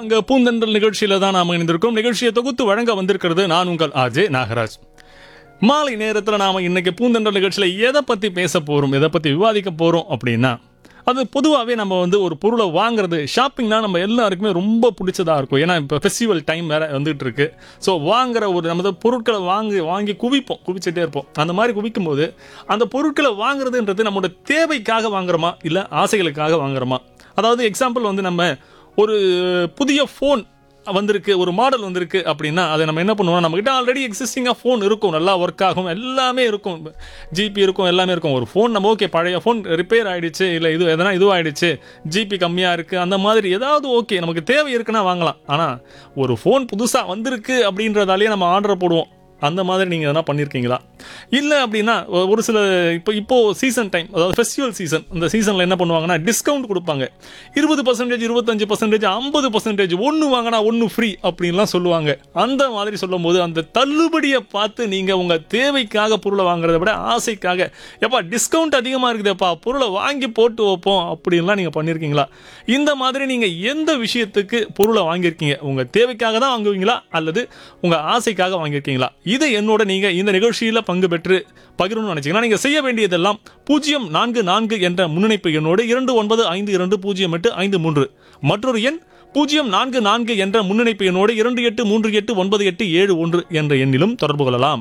வாங்க பூந்தென்றல் நிகழ்ச்சியில தான் நாம இணைந்திருக்கோம் நிகழ்ச்சியை தொகுத்து வழங்க வந்திருக்கிறது நான் உங்கள் ஆஜே நாகராஜ் மாலை நேரத்தில் நாம இன்னைக்கு பூந்தென்றல் நிகழ்ச்சியில எதை பத்தி பேச போறோம் எதை பத்தி விவாதிக்க போறோம் அப்படின்னா அது பொதுவாகவே நம்ம வந்து ஒரு பொருளை வாங்குறது ஷாப்பிங்னா நம்ம எல்லாருக்குமே ரொம்ப பிடிச்சதா இருக்கும் ஏன்னா இப்போ ஃபெஸ்டிவல் டைம் வேற வந்துட்டு இருக்கு ஸோ வாங்குற ஒரு நம்ம பொருட்களை வாங்கி வாங்கி குவிப்போம் குவிச்சிட்டே இருப்போம் அந்த மாதிரி குவிக்கும் போது அந்த பொருட்களை வாங்குறதுன்றது நம்மளோட தேவைக்காக வாங்குறோமா இல்லை ஆசைகளுக்காக வாங்குறோமா அதாவது எக்ஸாம்பிள் வந்து நம்ம ஒரு புதிய ஃபோன் வந்திருக்கு ஒரு மாடல் வந்திருக்கு அப்படின்னா அதை நம்ம என்ன பண்ணுவோம் நம்மகிட்ட ஆல்ரெடி எக்ஸிஸ்டிங்காக ஃபோன் இருக்கும் நல்லா ஒர்க் ஆகும் எல்லாமே இருக்கும் ஜிபி இருக்கும் எல்லாமே இருக்கும் ஒரு ஃபோன் நம்ம ஓகே பழைய ஃபோன் ரிப்பேர் ஆயிடுச்சு இல்லை இது எதனா இதுவாயிடுச்சு ஜிபி கம்மியாக இருக்குது அந்த மாதிரி ஏதாவது ஓகே நமக்கு தேவை இருக்குன்னா வாங்கலாம் ஆனால் ஒரு ஃபோன் புதுசாக வந்திருக்கு அப்படின்றதாலேயே நம்ம ஆர்டர் போடுவோம் அந்த மாதிரி நீங்கள் எதனா பண்ணியிருக்கீங்களா இல்லை அப்படின்னா ஒ- ஒரு சில இப்போ இப்போ சீசன் டைம் அதாவது ஃபெஸ்டிவல் சீசன் இந்த சீசனில் என்ன பண்ணுவாங்கன்னா டிஸ்கவுண்ட் கொடுப்பாங்க இருபது பர்சன்டேஜ் இருபத்தஞ்சு பர்சன்டேஜ் ஐம்பது பர்சன்டேஜ் ஒன்று வாங்கினா ஒன்று ஃப்ரீ அப்படின்லாம் சொல்லுவாங்க அந்த மாதிரி சொல்லும்போது அந்த தள்ளுபடியை பார்த்து நீங்கள் உங்கள் தேவைக்காக பொருளை வாங்குறதை விட ஆசைக்காக எப்பா டிஸ்கவுண்ட் அதிகமாக இருக்குதேப்பா பொருளை வாங்கி போட்டு வைப்போம் அப்படின்லாம் நீங்கள் பண்ணியிருக்கீங்களா இந்த மாதிரி நீங்கள் எந்த விஷயத்துக்கு பொருளை வாங்கியிருக்கீங்க உங்கள் தேவைக்காக தான் வாங்குவீங்களா அல்லது உங்கள் ஆசைக்காக வாங்கியிருக்கீங்களா இது என்னோட நீங்கள் இந்த நிகழ்ச்சியில் பங்கு பெற்று பகிரணும்னு நினச்சிங்கன்னா நீங்கள் செய்ய வேண்டியதெல்லாம் பூஜ்ஜியம் நான்கு நான்கு என்ற முன்னிணைப்பு எண்ணோடு இரண்டு ஒன்பது ஐந்து இரண்டு பூஜ்ஜியம் எட்டு ஐந்து மூன்று மற்றொரு எண் பூஜ்ஜியம் நான்கு நான்கு என்ற முன்னிணைப்பு எண்ணோடு இரண்டு எட்டு மூன்று எட்டு ஒன்பது எட்டு ஏழு ஒன்று என்ற எண்ணிலும் தொடர்பு கொள்ளலாம்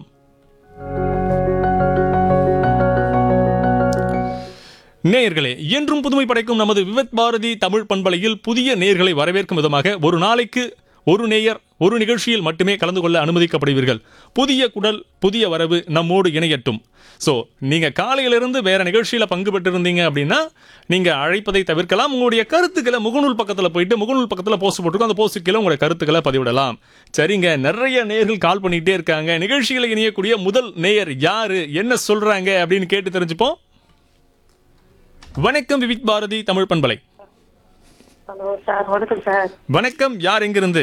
நேயர்களே என்றும் புதுமை படைக்கும் நமது விவத் பாரதி தமிழ் பண்பலையில் புதிய நேயர்களை வரவேற்கும் விதமாக ஒரு நாளைக்கு ஒரு நேயர் ஒரு நிகழ்ச்சியில் மட்டுமே கலந்து கொள்ள அனுமதிக்கப்படுவீர்கள் புதிய குடல் புதிய வரவு நம்மோடு இணையட்டும் ஸோ நீங்கள் காலையிலிருந்து வேற நிகழ்ச்சியில் பங்கு பெற்றிருந்தீங்க அப்படின்னா நீங்கள் அழைப்பதை தவிர்க்கலாம் உங்களுடைய கருத்துக்களை முகநூல் பக்கத்தில் போயிட்டு முகநூல் பக்கத்தில் போஸ்ட் போட்டிருக்கோம் அந்த போஸ்ட் கீழே உங்களுடைய கருத்துக்களை பதிவிடலாம் சரிங்க நிறைய நேயர்கள் கால் பண்ணிக்கிட்டே இருக்காங்க நிகழ்ச்சிகளை இணையக்கூடிய முதல் நேயர் யாரு என்ன சொல்றாங்க அப்படின்னு கேட்டு தெரிஞ்சுப்போம் வணக்கம் விவிக் பாரதி தமிழ் பண்பலை ஹலோ சார் வணக்கம் சார் வணக்கம் யார் எங்கிருந்து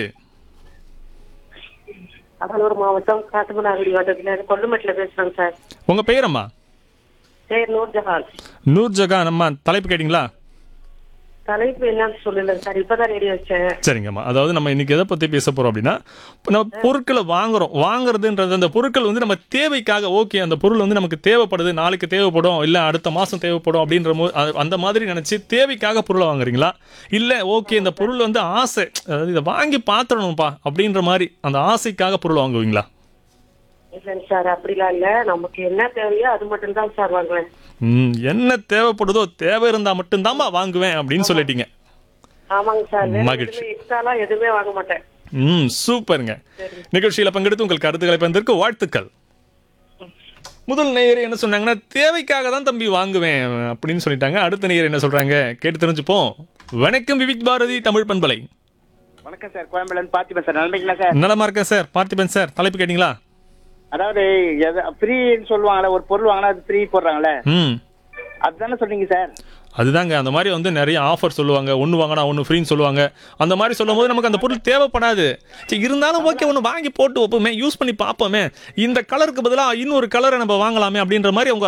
கடலூர் மாவட்டம் காட்டுமன்னாகுடி வட்டத்துல கொல்லுமேட்டில் பேசுறேங்க சார் உங்க பெயர் அம்மா சரி நூர்ஜஹான் நூர் ஜகான் அம்மா தலைப்பு கேட்டிங்களா தலைப்பு என்னன்னு சொல்லல சார் இப்பதான் ரெடி வச்சேன் சரிங்கம்மா அதாவது நம்ம இன்னைக்கு எதை பத்தி பேச போறோம் அப்படின்னா இப்ப நம்ம பொருட்களை வாங்குறோம் வாங்குறதுன்றது அந்த பொருட்கள் வந்து நம்ம தேவைக்காக ஓகே அந்த பொருள் வந்து நமக்கு தேவைப்படுது நாளைக்கு தேவைப்படும் இல்ல அடுத்த மாசம் தேவைப்படும் அப்படின்ற போது அது- அந்த மாதிரி நினைச்சு தேவைக்காக பொருளை வாங்குறீங்களா இல்ல ஓகே இந்த பொருள் வந்து ஆசை அதாவது இதை வாங்கி பாத்திரணும்ப்பா அப்படின்ற மாதிரி அந்த ஆசைக்காக பொருள் வாங்குவீங்களா இல்லைங்க சார் அப்படிலாம் இல்ல நமக்கு என்ன தேவையோ அது மட்டும் தான் சார் வாங்குவேன் ம், என்ன தேவைப்படுதோ தேவை இருந்தா மட்டும்தாம்மா வாங்குவேன் அப்படின்னு சொல்லிட்டீங்க ஆமாங்க சார் வேற மகிழ்ச்சி. எதுவுமே எக்ஸ்ட்ராலாம் எதுவுமே வாங்க மாட்டேன் ம் சூப்பருங்க நிகழ்ச்சியில பங்கெடுத்து உங்கள் கருத்துக்களை பகிர்ந்ததற்கு வாழ்த்துக்கள் முதல் நேயர் என்ன சொன்னாங்கன்னா தேவைக்காக தான் தம்பி வாங்குவேன் அப்படின்னு சொல்லிட்டாங்க அடுத்த நேயர் என்ன சொல்றாங்க கேட்டு தெரிஞ்சுப்போம் வணக்கம் விவிக் பாரதி தமிழ் பண்பலை வணக்கம் சார் கோயம்பேடு பார்த்திபன் சார் நன்மைங்களா சார் நலமா இருக்கேன் சார் பார்த்திபன் சார் தலைப்பு கேட்டிங்களா அதாவது ஃப்ரீன்னு சொல்லுவாங்களே ஒரு பொருள் வாங்கினா அது ஃப்ரீ போடுறாங்களே ம் அதுதானே சொன்னீங்க சார் அதுதாங்க அந்த மாதிரி வந்து நிறைய ஆஃபர் சொல்லுவாங்க ஒன்று வாங்கினா ஒன்று ஃப்ரீன்னு சொல்லுவாங்க அந்த மாதிரி சொல்லும்போது நமக்கு அந்த பொருள் தேவைப்படாது சரி இருந்தாலும் ஓகே ஒன்று வாங்கி போட்டு வைப்போமே யூஸ் பண்ணி பார்ப்போமே இந்த கலருக்கு பதிலாக இன்னொரு கலரை நம்ம வாங்கலாமே அப்படின்ற மாதிரி அவங்க